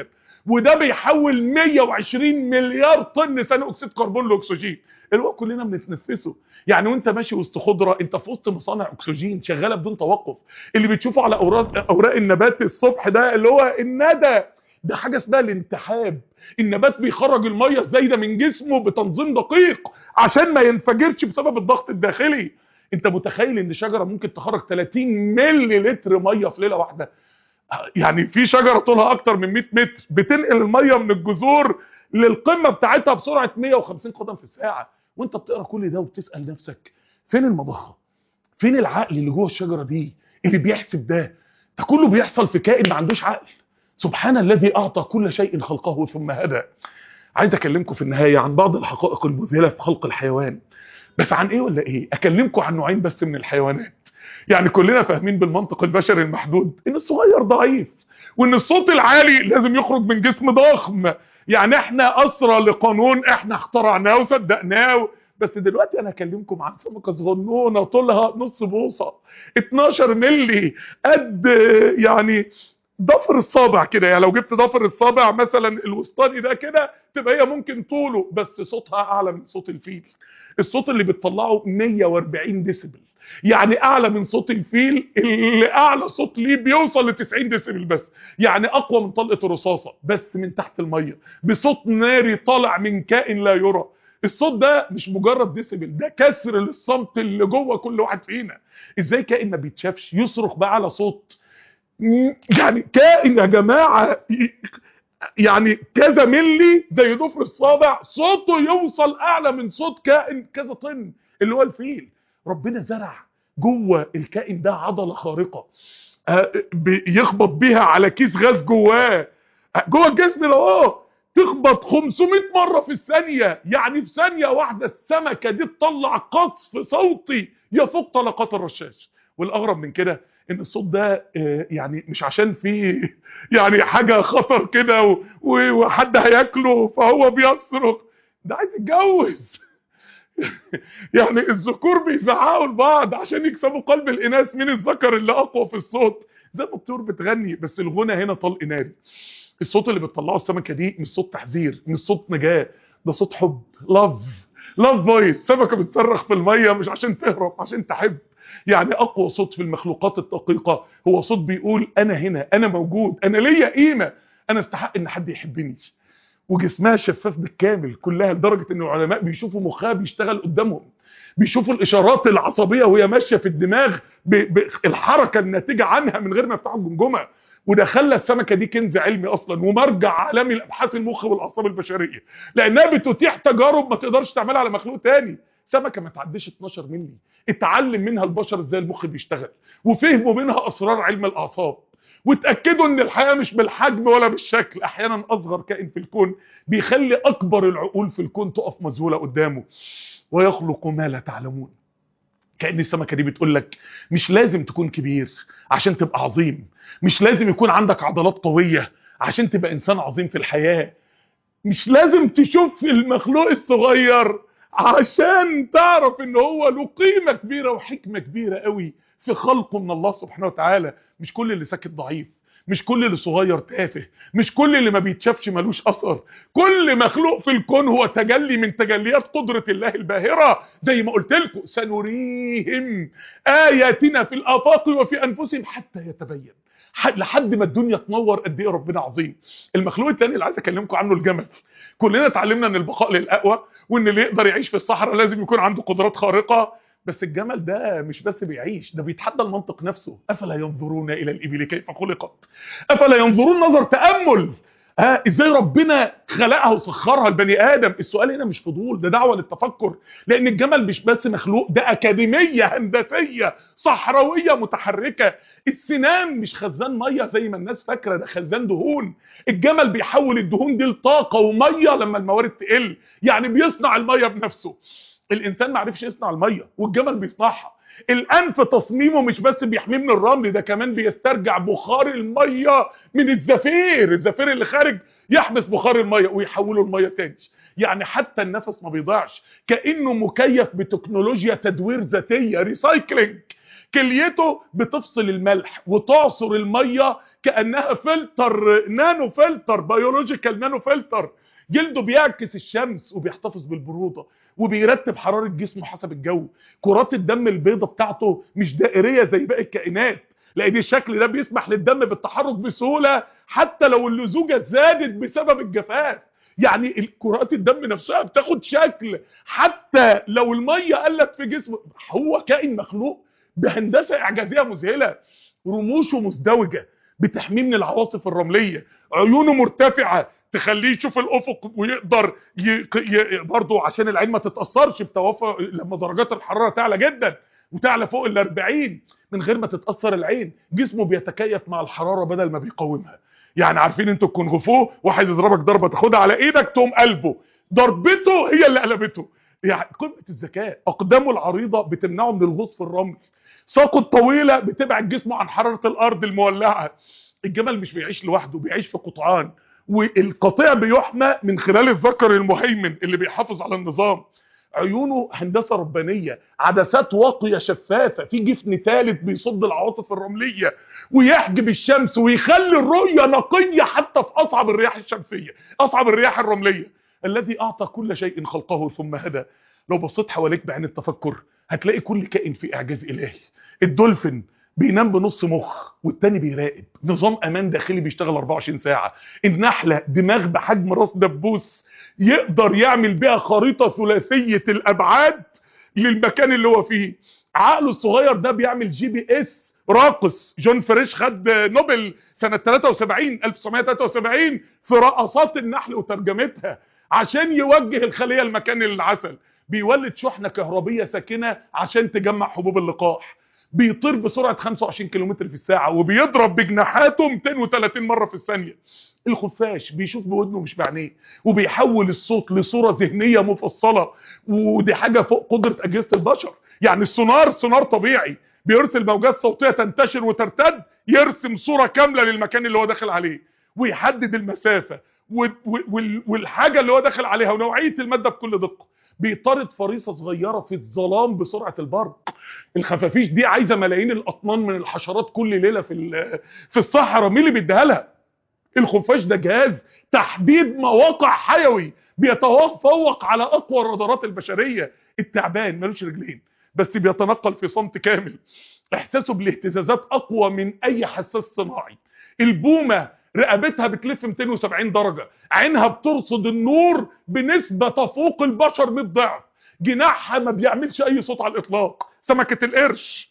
وده بيحول 120 مليار طن ثاني اكسيد كربون لاكسجين اللي هو كلنا بنتنفسه يعني وانت ماشي وسط خضره انت في وسط مصانع اكسجين شغاله بدون توقف اللي بتشوفه على اوراق اوراق النبات الصبح ده اللي هو الندى ده حاجه اسمها الانتحاب النبات بيخرج الميه الزايده من جسمه بتنظيم دقيق عشان ما ينفجرش بسبب الضغط الداخلي انت متخيل ان شجره ممكن تخرج 30 ملي لتر ميه في ليله واحده يعني في شجره طولها اكتر من 100 متر بتنقل الميه من الجذور للقمه بتاعتها بسرعه 150 قدم في الساعه وانت بتقرا كل ده وبتسال نفسك فين المضخه فين العقل اللي جوه الشجره دي اللي بيحسب ده ده كله بيحصل في كائن ما عندوش عقل سبحان الذي اعطى كل شيء خلقه ثم هدى عايز اكلمكم في النهايه عن بعض الحقائق المذهله في خلق الحيوان بس عن ايه ولا ايه اكلمكم عن نوعين بس من الحيوانات يعني كلنا فاهمين بالمنطق البشري المحدود ان الصغير ضعيف وان الصوت العالي لازم يخرج من جسم ضخم يعني احنا اسرى لقانون احنا اخترعناه وصدقناه بس دلوقتي انا اكلمكم عن سمكه صغنونه طولها نص بوصه 12 مللي قد يعني ضفر الصابع كده يعني لو جبت ضفر الصابع مثلا الوسطاني ده كده تبقى هي ممكن طوله بس صوتها اعلى من صوت الفيل الصوت اللي بتطلعه 140 ديسيبل يعني اعلى من صوت الفيل اللي اعلى صوت ليه بيوصل ل 90 ديسيبل بس يعني اقوى من طلقه الرصاصه بس من تحت الميه بصوت ناري طالع من كائن لا يرى الصوت ده مش مجرد ديسيبل ده كسر للصمت اللي جوه كل واحد فينا ازاي كائن ما بيتشافش يصرخ باعلى صوت يعني كائن يا جماعه يعني كذا ملي زي ضفر الصابع صوته يوصل اعلى من صوت كائن كذا طن اللي هو الفيل ربنا زرع جوه الكائن ده عضله خارقه يخبط بيها على كيس غاز جواه جوه الجسم ده اهو تخبط 500 مره في الثانيه يعني في ثانيه واحده السمكه دي تطلع قصف صوتي يفوق طلقات الرشاش والاغرب من كده ان الصوت ده يعني مش عشان فيه يعني حاجه خطر كده وحد هياكله فهو بيصرخ ده عايز يتجوز يعني الذكور بيزعقوا لبعض عشان يكسبوا قلب الاناث مين الذكر اللي اقوى في الصوت زي ما الطيور بتغني بس الغنى هنا طلق ناري الصوت اللي بتطلعه السمكه دي مش صوت تحذير مش صوت نجاه ده صوت حب لاف لاف فويس سمكه بتصرخ في الميه مش عشان تهرب عشان تحب يعني اقوى صوت في المخلوقات الدقيقه هو صوت بيقول انا هنا انا موجود انا ليا قيمه انا استحق ان حد يحبني وجسمها شفاف بالكامل كلها لدرجه ان العلماء بيشوفوا مخها بيشتغل قدامهم بيشوفوا الاشارات العصبيه وهي ماشيه في الدماغ بالحركه الناتجه عنها من غير ما يفتحوا الجمجمه وده خلى السمكه دي كنز علمي اصلا ومرجع عالمي لابحاث المخ والاعصاب البشريه لانها بتتيح تجارب ما تقدرش تعملها على مخلوق تاني سمكه ما تعديش 12 مللي اتعلم منها البشر ازاي المخ بيشتغل وفهموا منها اسرار علم الاعصاب وتاكدوا ان الحياه مش بالحجم ولا بالشكل احيانا اصغر كائن في الكون بيخلي اكبر العقول في الكون تقف مذهوله قدامه ويخلق ما لا تعلمون كأن السمكة دي بتقول لك مش لازم تكون كبير عشان تبقى عظيم مش لازم يكون عندك عضلات قوية عشان تبقى إنسان عظيم في الحياة مش لازم تشوف المخلوق الصغير عشان تعرف ان هو له قيمة كبيرة وحكمة كبيرة قوي في خلقه من الله سبحانه وتعالى مش كل اللي ساكت ضعيف مش كل اللي صغير تافه مش كل اللي ما بيتشافش ملوش اثر كل مخلوق في الكون هو تجلي من تجليات قدرة الله الباهرة زي ما قلت لكم سنريهم آياتنا في الآفاق وفي أنفسهم حتى يتبين لحد ما الدنيا تنور قد ايه ربنا عظيم المخلوق الثاني اللي عايز اكلمكم عنه الجمل كلنا اتعلمنا ان البقاء للاقوى وان اللي يقدر يعيش في الصحراء لازم يكون عنده قدرات خارقه بس الجمل ده مش بس بيعيش ده بيتحدى المنطق نفسه افلا ينظرون الى الابل كيف خلقت افلا ينظرون نظر تامل ها ازاي ربنا خلقها وسخرها لبني ادم السؤال هنا مش فضول ده دعوه للتفكر لان الجمل مش بس مخلوق ده اكاديميه هندسيه صحراويه متحركه السنان مش خزان ميه زي ما الناس فاكره ده خزان دهون الجمل بيحول الدهون دي لطاقه وميه لما الموارد تقل يعني بيصنع الميه بنفسه الانسان ما عرفش يصنع الميه والجمل بيصنعها الانف تصميمه مش بس بيحميه من الرمل ده كمان بيسترجع بخار الميه من الزفير الزفير اللي خارج يحبس بخار الميه ويحوله الميه تاني يعني حتى النفس ما بيضيعش كانه مكيف بتكنولوجيا تدوير ذاتيه ريسايكلينج كليته بتفصل الملح وتعصر الميه كانها فلتر نانو فلتر بيولوجيكال نانو فلتر جلده بيعكس الشمس وبيحتفظ بالبروده وبيرتب حراره جسمه حسب الجو كرات الدم البيضاء بتاعته مش دائريه زي باقي الكائنات لان الشكل ده بيسمح للدم بالتحرك بسهوله حتى لو اللزوجه زادت بسبب الجفاف يعني كرات الدم نفسها بتاخد شكل حتى لو الميه قلت في جسمه هو كائن مخلوق بهندسه اعجازيه مذهله رموشه مزدوجه بتحميه من العواصف الرمليه عيونه مرتفعه تخليه يشوف الافق ويقدر ي... ي... برضه عشان العين ما تتاثرش بتوافق لما درجات الحراره تعلى جدا وتعلى فوق ال 40 من غير ما تتاثر العين جسمه بيتكيف مع الحراره بدل ما بيقاومها يعني عارفين انتوا الكونغ فو واحد يضربك ضربه تاخدها على ايدك تقوم قلبه ضربته هي اللي قلبته يعني قمه الذكاء اقدامه العريضه بتمنعه من الغوص في الرمل ساقه الطويله بتبعد جسمه عن حراره الارض المولعه الجمل مش بيعيش لوحده بيعيش في قطعان والقطيع بيحمى من خلال الذكر المهيمن اللي بيحافظ على النظام عيونه هندسه ربانيه عدسات واقيه شفافه في جفن ثالث بيصد العواصف الرمليه ويحجب الشمس ويخلي الرؤيه نقيه حتى في اصعب الرياح الشمسيه اصعب الرياح الرمليه الذي اعطى كل شيء خلقه ثم هدى لو بصيت حواليك بعين التفكر هتلاقي كل كائن في اعجاز الهي الدولفين بينام بنص مخ والتاني بيراقب نظام امان داخلي بيشتغل 24 ساعه النحله دماغ بحجم راس دبوس يقدر يعمل بيها خريطه ثلاثيه الابعاد للمكان اللي هو فيه عقله الصغير ده بيعمل جي بي اس راقص جون فريش خد نوبل سنه 73 1973 في رقصات النحل وترجمتها عشان يوجه الخليه لمكان العسل بيولد شحنه كهربيه ساكنه عشان تجمع حبوب اللقاح بيطير بسرعه 25 كم في الساعه وبيضرب بجناحاته 230 مره في الثانيه الخفاش بيشوف بودنه مش بعينيه وبيحول الصوت لصوره ذهنيه مفصله ودي حاجه فوق قدره اجهزه البشر يعني السونار سونار طبيعي بيرسل موجات صوتيه تنتشر وترتد يرسم صوره كامله للمكان اللي هو داخل عليه ويحدد المسافه والحاجه اللي هو داخل عليها ونوعيه الماده بكل دقه بيطارد فريسه صغيره في الظلام بسرعه البرق الخفافيش دي عايزه ملايين الاطنان من الحشرات كل ليله في في الصحراء مين اللي بيديها لها الخفاش ده جهاز تحديد مواقع حيوي بيتفوق على اقوى الرادارات البشريه التعبان ملوش رجلين بس بيتنقل في صمت كامل احساسه بالاهتزازات اقوى من اي حساس صناعي البومه رقبتها بتلف 270 درجه عينها بترصد النور بنسبه تفوق البشر 100 ضعف جناحها ما بيعملش اي صوت على الاطلاق سمكه القرش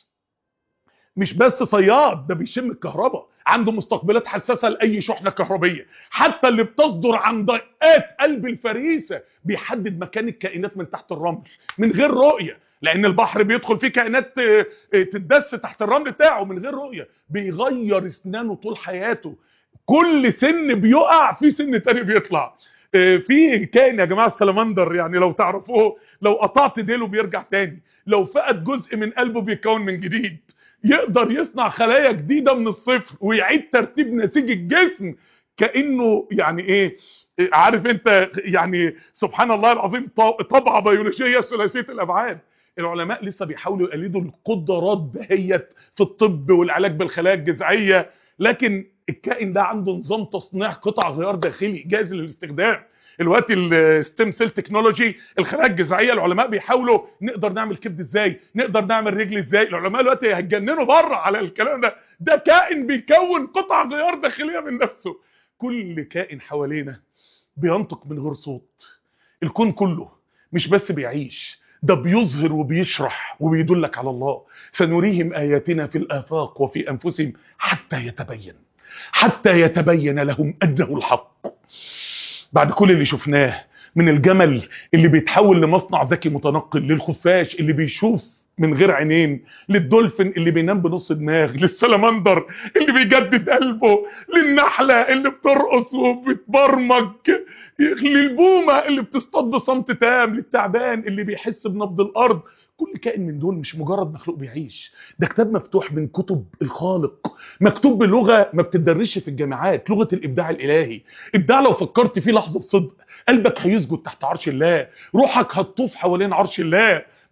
مش بس صياد ده بيشم الكهرباء عنده مستقبلات حساسه لاي شحنه كهربيه حتى اللي بتصدر عن دقات قلب الفريسه بيحدد مكان الكائنات من تحت الرمل من غير رؤيه لان البحر بيدخل فيه كائنات تدس تحت الرمل بتاعه من غير رؤيه بيغير اسنانه طول حياته كل سن بيقع في سن تاني بيطلع في كائن يا جماعه السلمندر يعني لو تعرفوه لو قطعت ديله بيرجع تاني لو فقد جزء من قلبه بيتكون من جديد يقدر يصنع خلايا جديده من الصفر ويعيد ترتيب نسيج الجسم كانه يعني ايه عارف انت يعني سبحان الله العظيم طبعه بيولوجيه ثلاثيه الابعاد العلماء لسه بيحاولوا يقلدوا القدرات دهيت في الطب والعلاج بالخلايا الجذعيه لكن الكائن ده عنده نظام تصنيع قطع غيار داخلي جاهز للاستخدام دلوقتي الستيم سيل تكنولوجي الخلايا الجذعيه العلماء بيحاولوا نقدر نعمل كبد ازاي نقدر نعمل رجل ازاي العلماء دلوقتي هيتجننوا بره على الكلام ده ده كائن بيكون قطع غيار داخليه من نفسه كل كائن حوالينا بينطق من غير صوت الكون كله مش بس بيعيش ده بيظهر وبيشرح وبيدلك على الله سنريهم آياتنا في الآفاق وفي أنفسهم حتى يتبين حتى يتبين لهم أنه الحق بعد كل اللي شفناه من الجمل اللي بيتحول لمصنع ذكي متنقل للخفاش اللي بيشوف من غير عينين للدولفين اللي بينام بنص دماغ للسلمندر اللي بيجدد قلبه للنحلة اللي بترقص وبتبرمج للبومة اللي بتصطاد بصمت تام للتعبان اللي بيحس بنبض الارض كل كائن من دول مش مجرد مخلوق بيعيش ده كتاب مفتوح من كتب الخالق مكتوب بلغة ما بتدرسش في الجامعات لغة الإبداع الإلهي إبداع لو فكرت فيه لحظة صدق قلبك هيسجد تحت عرش الله روحك هتطوف حوالين عرش الله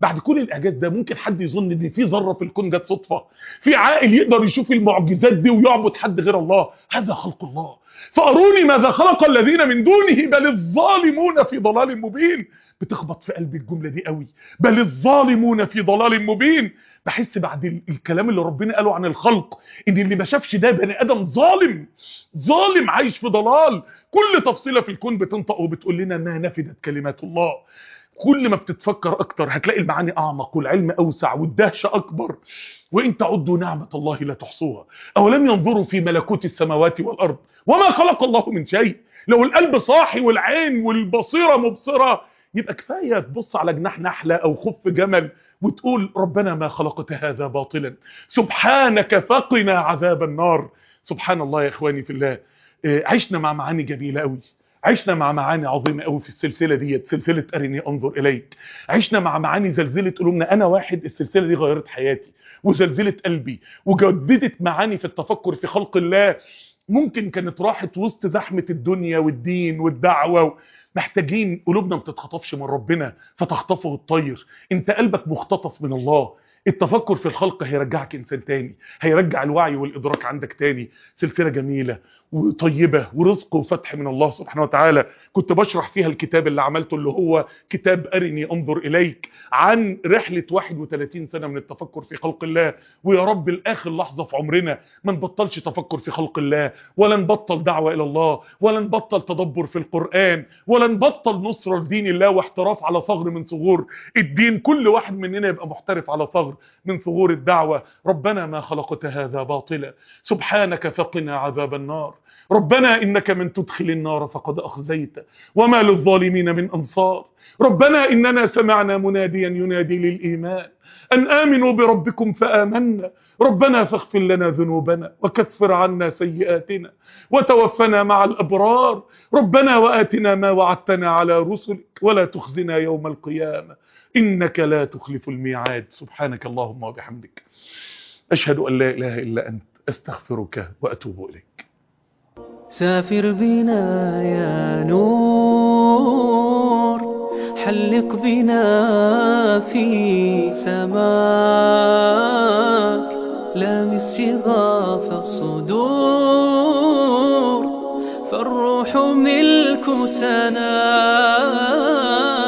بعد كل الاعجاز ده ممكن حد يظن ان في ذره في الكون جت صدفه في عاقل يقدر يشوف المعجزات دي ويعبد حد غير الله هذا خلق الله فاروني ماذا خلق الذين من دونه بل الظالمون في ضلال مبين بتخبط في قلبي الجمله دي قوي بل الظالمون في ضلال مبين بحس بعد الكلام اللي ربنا قاله عن الخلق ان اللي ما شافش ده بني ادم ظالم ظالم عايش في ضلال كل تفصيله في الكون بتنطق وبتقول لنا ما نفدت كلمات الله كل ما بتتفكر اكتر هتلاقي المعاني اعمق والعلم اوسع والدهشه اكبر وان تعدوا نعمه الله لا تحصوها اولم ينظروا في ملكوت السماوات والارض وما خلق الله من شيء لو القلب صاحي والعين والبصيره مبصره يبقى كفايه تبص على جناح نحله او خف جمل وتقول ربنا ما خلقت هذا باطلا سبحانك فقنا عذاب النار سبحان الله يا اخواني في الله عشنا مع معاني جميله قوي عشنا مع معاني عظيمة قوي في السلسلة ديت سلسلة أرني أنظر إليك عشنا مع معاني زلزلة قلوبنا أنا واحد السلسلة دي غيرت حياتي وزلزلة قلبي وجددت معاني في التفكر في خلق الله ممكن كانت راحت وسط زحمة الدنيا والدين والدعوة محتاجين قلوبنا ما بتتخطفش من ربنا فتخطفه الطير انت قلبك مختطف من الله التفكر في الخلق هيرجعك انسان تاني هيرجع الوعي والادراك عندك تاني سلسله جميله وطيبه ورزق وفتح من الله سبحانه وتعالى كنت بشرح فيها الكتاب اللي عملته اللي هو كتاب ارني انظر اليك عن رحله 31 سنه من التفكر في خلق الله ويا رب الاخر لحظه في عمرنا ما نبطلش تفكر في خلق الله ولا نبطل دعوه الى الله ولا نبطل تدبر في القران ولا نبطل نصره لدين الله واحتراف على ثغر من ثغور الدين كل واحد مننا يبقى محترف على ثغر من ثغور الدعوة ربنا ما خلقت هذا باطلا سبحانك فقنا عذاب النار ربنا إنك من تدخل النار فقد أخزيت وما للظالمين من أنصار ربنا إننا سمعنا مناديا ينادي للإيمان أن آمنوا بربكم فآمنا ربنا فاغفر لنا ذنوبنا وكفر عنا سيئاتنا وتوفنا مع الأبرار ربنا وآتنا ما وعدتنا على رسلك ولا تخزنا يوم القيامة إنك لا تخلف الميعاد سبحانك اللهم وبحمدك أشهد أن لا إله إلا أنت أستغفرك وأتوب إليك سافر بنا يا نور حلق بنا في سماك لامس شغاف الصدور فالروح ملك سناك